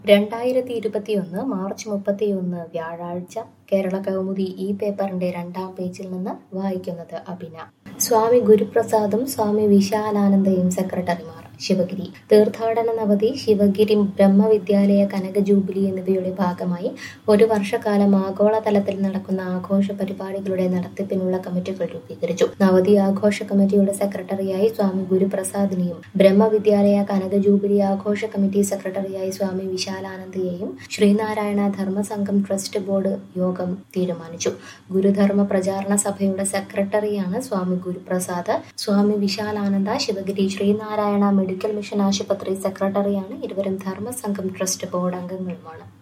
രണ്ടായിരത്തി ഇരുപത്തിയൊന്ന് മാർച്ച് മുപ്പത്തിയൊന്ന് വ്യാഴാഴ്ച കേരള കൗമുദി ഈ പേപ്പറിന്റെ രണ്ടാം പേജിൽ നിന്ന് വായിക്കുന്നത് അഭിന സ്വാമി ഗുരുപ്രസാദും സ്വാമി വിശാലാനന്ദയും സെക്രട്ടറിമാർ ശിവഗിരി തീർത്ഥാടന നവതി ശിവഗിരി ബ്രഹ്മവിദ്യാലയ കനക ജൂബിലി എന്നിവയുടെ ഭാഗമായി ഒരു വർഷക്കാലം ആഗോളതലത്തിൽ നടക്കുന്ന ആഘോഷ പരിപാടികളുടെ നടത്തിപ്പിനുള്ള കമ്മിറ്റികൾ രൂപീകരിച്ചു നവതി ആഘോഷ കമ്മിറ്റിയുടെ സെക്രട്ടറിയായി സ്വാമി ഗുരുപ്രസാദിനെയും ബ്രഹ്മവിദ്യാലയ കനക ജൂബിലി ആഘോഷ കമ്മിറ്റി സെക്രട്ടറിയായി സ്വാമി വിശാലാനന്ദയെയും ശ്രീനാരായണ ധർമ്മസംഘം ട്രസ്റ്റ് ബോർഡ് യോഗം തീരുമാനിച്ചു ഗുരുധർമ്മ പ്രചാരണ സഭയുടെ സെക്രട്ടറിയാണ് സ്വാമി ഗുരുപ്രസാദ് സ്വാമി വിശാലാനന്ദ ശിവഗിരി ശ്രീനാരായണ മെഡിക്കൽ മിഷൻ ആശുപത്രി സെക്രട്ടറിയാണ് ഇരുവരും ധർമ്മസംഘം ട്രസ്റ്റ് ബോർഡ് അംഗങ്ങളുമാണ്